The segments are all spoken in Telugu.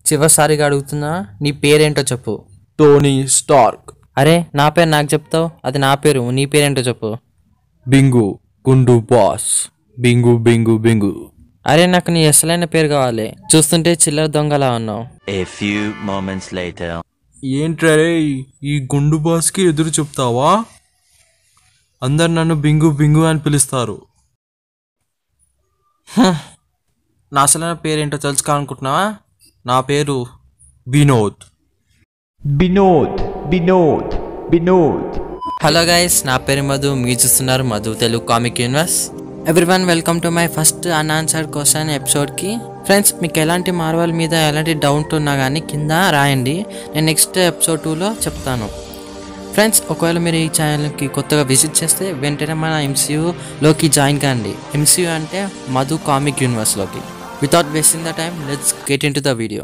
చివరిసారిగా అడుగుతున్నా నీ పేరేంటో చెప్పు టోనీ స్టార్క్ అరే నా పేరు నాకు చెప్తావు అది నా పేరు నీ పేరేంటో చెప్పు బింగు గుండు బాస్ బింగు బింగు బింగు అరే నాకు నీ అసలైన పేరు కావాలి చూస్తుంటే చిల్లర దొంగలా ఉన్నావు A few moments later. ఏంట్రే ఈ గుండు బాస్కి ఎదురు చెప్తావా అందరు నన్ను బింగు బింగు అని పిలుస్తారు నా అసలైన పేరేంటో తెలుసుకోవాలనుకుంటున్నావా నా పేరు Vinod Binod, Binod, Binod. Hello guys నా పేరు మధు మీరు చూస్తున్నారు Madhu Telugu comic universe everyone welcome to my first unanswered question ఎపిసోడ్కి ఫ్రెండ్స్ మీకు ఎలాంటి మార్వల్ మీద ఎలాంటి డౌట్ ఉన్నా కానీ కింద రాయండి నేను నెక్స్ట్ ఎపిసోడ్ టూలో చెప్తాను ఫ్రెండ్స్ ఒకవేళ మీరు ఈ ఛానల్కి కొత్తగా విజిట్ చేస్తే వెంటనే మన ఎంసీయూలోకి జాయిన్ కండి ఎంసీయూ అంటే మధు కామిక్ యూనివర్స్లోకి without wasting the time let's get in to the video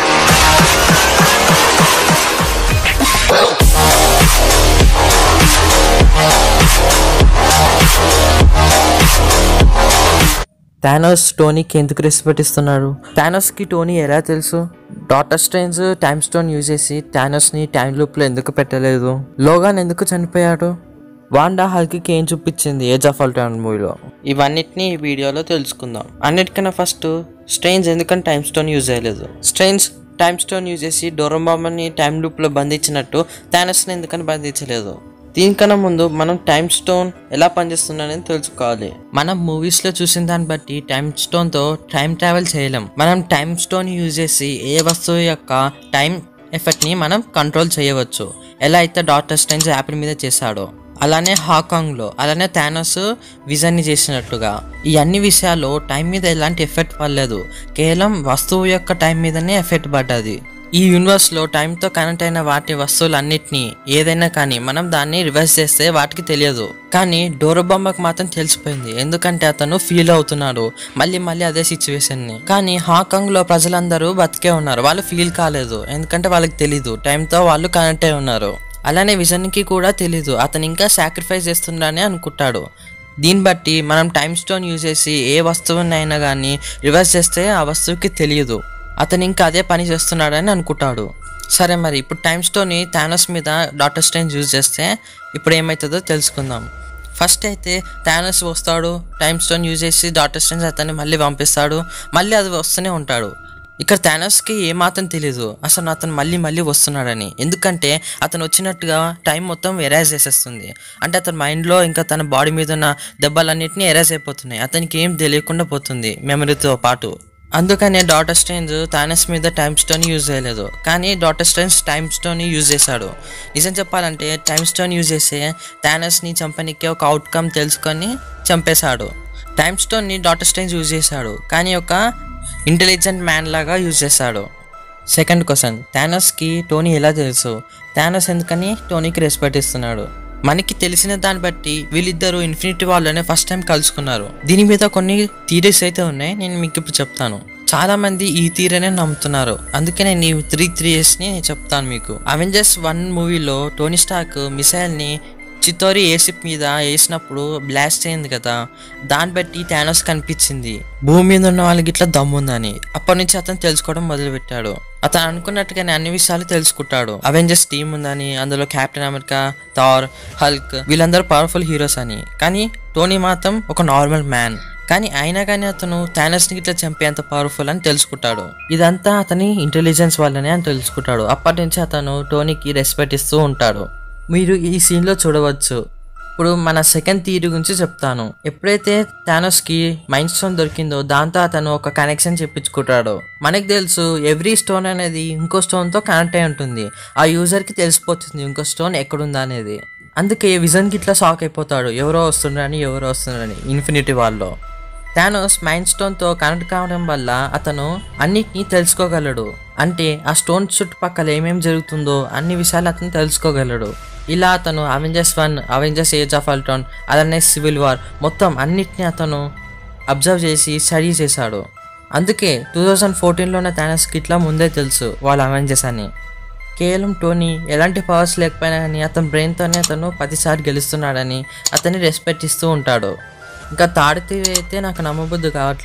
Thanos టోనీకి ఎందుకు రెస్పెక్ట్ ఇస్తున్నాడు థానోస్కి టోనీ ఎలా తెలుసు doctor Strange's time stone use చేసి థానోస్ని టైం లూప్లో ఎందుకు పెట్టలేదు లోగాన్ ఎందుకు చనిపోయాడు వాండా హల్కి ఏం చూపించింది ఏజ్ ఆఫ్ అల్టాన్ మూవీలో ఇవన్నిటిని ఈ వీడియోలో తెలుసుకుందాం అన్నిటికన్నా ఫస్ట్ స్ట్రెయిన్స్ ఎందుకని టైమ్ స్టోన్ యూజ్ చేయలేదు స్ట్రెయిన్స్ టైమ్ స్టోన్ యూజ్ చేసి డొరంబామని టైం లూప్లో బంధించినట్టు థానోస్ని ఎందుకని బంధించలేదు దీనికన్నా ముందు మనం టైమ్ స్టోన్ ఎలా పనిచేస్తుందనేది తెలుసుకోవాలి మనం మూవీస్ లో చూసిన దాన్ని బట్టి టైమ్ స్టోన్ తో టైం ట్రావెల్ చేయలేం మనం టైమ్ స్టోన్ యూజ్ చేసి ఏ వస్తువు యొక్క టైం ఎఫెక్ట్ ని మనం కంట్రోల్ చేయవచ్చు ఎలా అయితే డాక్టర్ స్టైన్స్ యాపిల్ మీద చేశాడో అలానే హాకాంగ్ లో అలానే థానోస్ విజన్ ని చేసినట్లుగా ఈ అన్ని విషయాల్లో టైం మీద ఎలాంటి ఎఫెక్ట్ పడలేదు కేవలం వస్తువు యొక్క టైం మీదనే ఎఫెక్ట్ పడ్డది ఈ యూనివర్స్ లో టైంతో కనెక్ట్ అయిన వాటి వస్తువులన్నిటినీ ఏదైనా కానీ మనం దాన్ని రివర్స్ చేస్తే వాటికి తెలియదు కానీ డోరబొమ్మకు మాత్రం తెలిసిపోయింది ఎందుకంటే అతను ఫీల్ అవుతున్నాడు మళ్ళీ మళ్ళీ అదే సిచ్యువేషన్ ని కానీ హాంకాంగ్ లో ప్రజలందరూ బతికే ఉన్నారు వాళ్ళు ఫీల్ కాలేదు ఎందుకంటే వాళ్ళకి తెలీదు టైంతో వాళ్ళు కనెక్ట్ అయి ఉన్నారు అలానే విజన్ కి కూడా తెలీదు అతను ఇంకా సాక్రిఫైస్ చేస్తున్నాడని అనుకుంటాడు దీన్ని బట్టి మనం టైమ్ స్టోన్ యూజ్ చేసి ఏ వస్తువునైనా కానీ రివర్స్ చేస్తే ఆ వస్తువుకి తెలియదు అతను ఇంకా అదే పని చేస్తున్నాడని అనుకుంటాడు సరే మరి ఇప్పుడు టైమ్ స్టోన్ని థానోస్ మీద డాక్టర్ స్టైన్ యూజ్ చేస్తే ఇప్పుడు ఏమవుతుందో తెలుసుకుందాం ఫస్ట్ అయితే థానోస్ వస్తాడు టైమ్ స్టోన్ యూజ్ చేసి డాక్టర్ స్టైన్స్ అతన్ని మళ్ళీ పంపిస్తాడు మళ్ళీ అది వస్తూనే ఉంటాడు ఇక్కడ థానోస్కి ఏమాత్రం తెలీదు అసలు అతను మళ్ళీ మళ్ళీ వస్తున్నాడని ఎందుకంటే అతను వచ్చినట్టుగా టైం మొత్తం ఎరేజ్ చేసేస్తుంది అంటే అతని మైండ్లో ఇంకా తన బాడీ మీద ఉన్న దెబ్బలన్నింటినీ ఎరేజ్ అయిపోతున్నాయి అతనికి ఏం తెలియకుండా పోతుంది మెమరీతో పాటు అందుకనే డాటర్ స్టైన్స్ థానస్ మీద టైమ్ స్టోన్ యూజ్ చేయలేదు కానీ doctor Strange's time stone use చేశాడు నిజం చెప్పాలంటే టైమ్ స్టోన్ యూజ్ చేసే థానస్ని చంపనీకి ఒక అవుట్కమ్ తెలుసుకొని చంపేశాడు టైమ్ స్టోన్ని డాటర్ స్టైన్స్ యూజ్ చేశాడు కానీ ఒక ఇంటెలిజెంట్ మ్యాన్ లాగా యూజ్ చేశాడు సెకండ్ క్వశ్చన్ థానస్కి టోనీ ఎలా తెలుసు థానస్ ఎందుకని టోనీకి రెస్పెక్ట్ ఇస్తున్నాడు మనకి తెలిసిన దాన్ని బట్టి వీళ్ళిద్దరూ ఇన్ఫినిటీ వాళ్ళనే ఫస్ట్ టైం కలుసుకున్నారు దీని మీద కొన్ని థీరీస్ అయితే ఉన్నాయి నేను మీకు ఇప్పుడు చెప్తాను చాలా మంది ఈ థీరీనే నమ్ముతున్నారు అందుకే నేను ఈ త్రీ థీరీస్ ని చెప్తాను మీకు అవెంజర్స్ వన్ మూవీలో టోనీ స్టాక్ మిసైల్ ని చిత్తోరి ఏసిప్ మీద వేసినప్పుడు బ్లాస్ట్ అయింది కదా దాన్ని బట్టి థానోస్ కనిపించింది భూమి మీద ఉన్న వాళ్ళకి ఇట్లా దమ్ముందని అప్పటి నుంచి అతను తెలుసుకోవడం మొదలుపెట్టాడు అతను అనుకున్నట్టుగానే అన్ని విషయాలు తెలుసుకుంటాడు అవెంజర్స్ టీం ఉందని అందులో కెప్టెన్ అమెరికా థార్ హల్క్ వీళ్ళందరూ పవర్ఫుల్ హీరోస్ అని కానీ టోనీ మాత్రం ఒక నార్మల్ మ్యాన్ కానీ అయినా కానీ అతను థానస్ని ఇట్లా చంపేంత పవర్ఫుల్ అని తెలుసుకుంటాడు ఇదంతా అతని ఇంటెలిజెన్స్ వల్లనే అని తెలుసుకుంటాడు అప్పటి నుంచి అతను టోనీకి రెస్పెక్ట్ ఇస్తూ ఉంటాడు మీరు ఈ సీన్లో చూడవచ్చు ఇప్పుడు మన సెకండ్ థియరీ గురించి చెప్తాను ఎప్పుడైతే థానోస్కి మైండ్ స్టోన్ దొరికిందో దాంతో అతను ఒక కనెక్షన్ చెప్పించుకుంటాడు మనకు తెలుసు ఎవ్రీ స్టోన్ అనేది ఇంకో స్టోన్తో కనెక్ట్ అయి ఉంటుంది ఆ యూజర్కి తెలిసిపోతుంది ఇంకో స్టోన్ ఎక్కడుందా అనేది అందుకే విజన్కి ఇట్లా షాక్ అయిపోతాడు ఎవరో వస్తున్నారని ఎవరో వస్తున్నారని ఇన్ఫినిటీ వాళ్ళలో థానోస్ మైండ్ స్టోన్తో కనెక్ట్ కావడం వల్ల అతను అన్నిటినీ తెలుసుకోగలడు అంటే ఆ స్టోన్ చుట్టుపక్కల ఏమేం జరుగుతుందో అన్ని విషయాలు అతను తెలుసుకోగలడు ఇలా అతను Avengers one Avengers age of Ultron అలానే సివిల్ వార్ మొత్తం అన్నిటినీ అతను అబ్జర్వ్ చేసి స్టడీ చేశాడు అందుకే టూ థౌజండ్ ఫోర్టీన్లోనే థానస్కి ఇట్లా ముందే తెలుసు వాళ్ళ అవెంజర్స్ అని కేవలం టోనీ ఎలాంటి పవర్స్ లేకపోయినా కానీ అతని బ్రెయిన్తోనే అతను ప్రతిసారి గెలుస్తున్నాడని అతన్ని రెస్పెక్ట్ ఇస్తూ ఉంటాడు ఇంకా తాడితే అయితే నాకు నమ్మబుద్ధి కావట్లేదు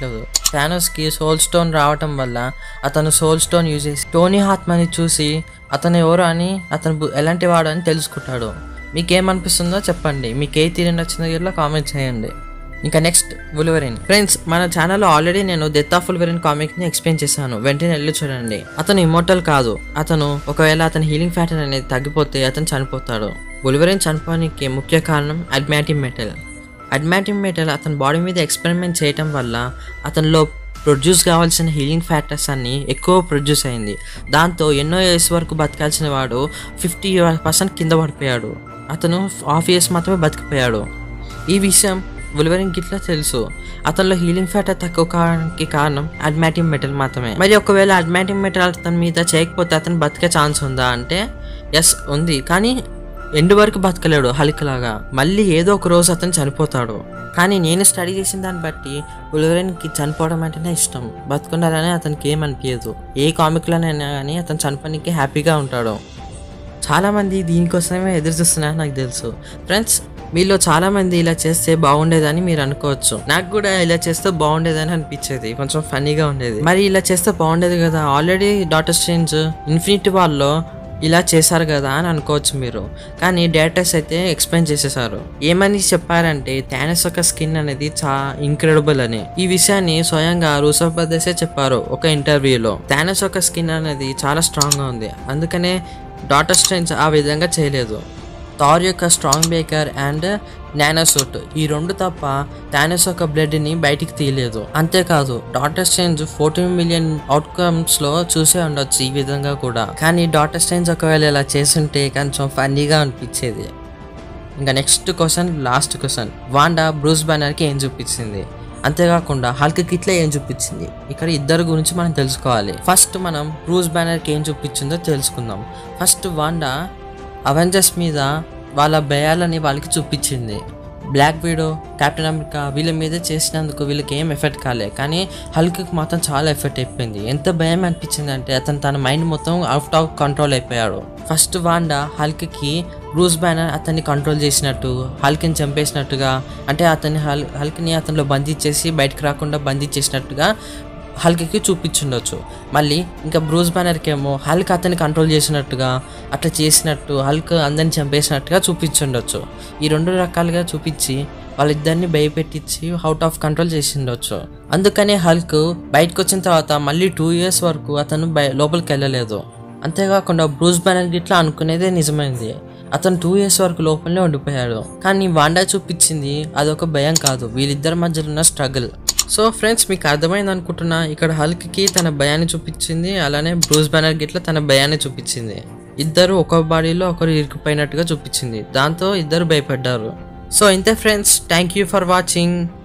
టానోస్కి సోల్ స్టోన్ రావటం వల్ల అతను సోల్ స్టోన్ యూజ్ చేసి టోనీ హాత్మని చూసి అతను ఎవరు అని అతను బు- ఎలాంటి వాడు అని తెలుసుకుంటాడు మీకేమనిపిస్తుందో చెప్పండి మీకు ఏ తీరు నచ్చిందో ఇలా కామెంట్ చేయండి ఇంకా నెక్స్ట్ వుల్వెరిన్ ఫ్రెండ్స్ మన ఛానల్లో ఆల్రెడీ నేను డెత్ ఆఫ్ వుల్వెరిన్ కామిక్ ని ఎక్స్ప్లెయిన్ చేశాను వెంటనే వెళ్ళి చూడండి అతను ఇమోటల్ కాదు అతను ఒకవేళ అతని హీలింగ్ ఫ్యాక్టర్ అనేది తగ్గిపోతే అతను చనిపోతాడు వుల్వెరిన్ చనిపోవడానికి ముఖ్య కారణం అడ్మాటివ్ మెటల్ అడ్మాటివ్ మెటల్ అతని బాడీ మీద ఎక్స్పెరిమెంట్ చేయటం వల్ల అతనిలో ప్రొడ్యూస్ కావాల్సిన హీలింగ్ ఫ్యాక్టర్స్ అన్ని ఎక్కువ ప్రొడ్యూస్ అయింది దాంతో ఎన్నో ఇయర్స్ వరకు బతకాల్సిన వాడు ఫిఫ్టీ పర్సెంట్ కింద పడిపోయాడు అతను హాఫ్ ఇయర్స్ మాత్రమే బతికిపోయాడు ఈ విషయం వుల్వెరిన్ గిట్లా తెలుసు అతనిలో హీలింగ్ ఫ్యాక్టర్ తక్కువ కావడానికి కారణం అడ్మాటివ్ మెటల్ మాత్రమే మరి ఒకవేళ అడ్మాటివ్ మెటల్ అతని మీద చేయకపోతే అతను బతికే ఛాన్స్ ఉందా అంటే ఎస్ ఉంది కానీ ఎండు వరకు బతకలేడు హల్క్ లాగా మళ్ళీ ఏదో ఒక రోజు అతను చనిపోతాడు కానీ నేను స్టడీ చేసిన దాన్ని బట్టి వుల్వెరిన్కి చనిపోవడం అంటేనే ఇష్టం బతుకుండాలని అతనికి ఏమనిపించదు ఏ కామిక్లోనైనా కానీ అతను చనిపోనికి హ్యాపీగా ఉంటాడు చాలామంది దీనికోసమే ఎదురు చూస్తున్నారు నాకు తెలుసు ఫ్రెండ్స్ మీలో చాలామంది ఇలా చేస్తే బాగుండేదని మీరు అనుకోవచ్చు నాకు కూడా ఇలా చేస్తే బాగుండేదని అనిపించేది కొంచెం ఫన్నీగా ఉండేది మరి ఇలా చేస్తే బాగుండేది కదా ఆల్రెడీ డాటర్ స్ట్రేంజ్ ఇన్ఫినిటీ వాళ్ళలో ఇలా చేశారు కదా అని అనుకోవచ్చు మీరు కానీ డేటర్స్ అయితే ఎక్స్ప్లెయిన్ చేసేసారు ఏమని చెప్పారంటే థానస్ యొక్క స్కిన్ అనేది చాలా ఇంక్రెడిబుల్ అని ఈ విషయాన్ని స్వయంగా రూసఫ్ బ్రదర్సే చెప్పారు ఒక ఇంటర్వ్యూలో థానస్ యొక్క స్కిన్ అనేది చాలా స్ట్రాంగ్గా ఉంది అందుకనే డాటర్ స్ట్రెంజ్ ఆ విధంగా చేయలేదు థార్ యొక్క స్ట్రాంగ్ బేకర్ అండ్ నానోసూట్ ఈ రెండు తప్ప థానస్ యొక్క బ్లడ్ని బయటికి తీయలేదు అంతేకాదు డాటర్ స్ట్రేంజ్ ఫోర్టీన్ మిలియన్ అవుట్కమ్స్ లో చూసే ఉండొచ్చు ఈ విధంగా కూడా కానీ డాటర్ స్ట్రేంజ్ ఒకవేళ ఇలా చేస్తుంటే కొంచెం ఫన్నీగా అనిపించేది ఇంకా next question last question Wanda Bruce బ్యానర్కి ఏం చూపించింది అంతేకాకుండా హల్క్ కిట్లే ఏం చూపించింది ఇక్కడ ఇద్దరు గురించి మనం తెలుసుకోవాలి ఫస్ట్ మనం బ్రూస్ బ్యానర్కి ఏం చూపించిందో తెలుసుకుందాం ఫస్ట్ వాండా అవెంజర్స్ మీద వాళ్ళ భయాలని వాళ్ళకి చూపించింది బ్లాక్ వీడో కెప్టెన్ అమెరికా వీళ్ళ మీద చేసినందుకు వీళ్ళకి ఏం ఎఫెక్ట్ కాలే కానీ హల్క్కి మాత్రం చాలా ఎఫెక్ట్ అయిపోయింది ఎంత భయం అనిపించింది అంటే అతను తన మైండ్ మొత్తం అవుట్ ఆఫ్ కంట్రోల్ అయిపోయాడు ఫస్ట్ వాండా హల్క్కి బ్రూస్ బ్యానర్ అతన్ని కంట్రోల్ చేసినట్టు హల్క్ని చంపేసినట్టుగా అంటే అతన్ని హల్ హల్క్ని అతనిలో బంధించేసి బయటకు రాకుండా బంధించేసినట్టుగా హల్క్కి చూపించుండొచ్చు మళ్ళీ ఇంకా బ్రూస్ బ్యానర్కి ఏమో హల్క్ అతన్ని కంట్రోల్ చేసినట్టుగా అట్లా చేసినట్టు హల్క్ అందరిని చంపేసినట్టుగా చూపించుండొచ్చు ఈ రెండు రకాలుగా చూపించి వాళ్ళిద్దరిని భయపెట్టించి అవుట్ ఆఫ్ కంట్రోల్ చేసిండొచ్చు అందుకనే హల్క్ బయటకు వచ్చిన తర్వాత మళ్ళీ టూ ఇయర్స్ వరకు అతను బయ లోపలికి వెళ్ళలేదు అంతేకాకుండా బ్రూస్ బ్యానర్ గిట్లా అనుకునేదే నిజమైంది అతను టూ ఇయర్స్ వరకు లోపలనే ఉండిపోయాడు కానీ వాండా చూపించింది అదొక భయం కాదు వీళ్ళిద్దరి మధ్యలో ఉన్న స్ట్రగుల్ సో ఫ్రెండ్స్ మీకు అర్థమైంది అనుకుంటున్నా ఇక్కడ హల్క్కి తన భయాన్ని చూపించింది అలానే బ్రూస్ బ్యానర్ గిట్ల తన భయాన్ని చూపించింది ఇద్దరు ఒక బాడీలో ఒకరు ఇరుకుపోయినట్టుగా చూపించింది దాంతో ఇద్దరు భయపడ్డారు సో ఇంతే friends thank you for watching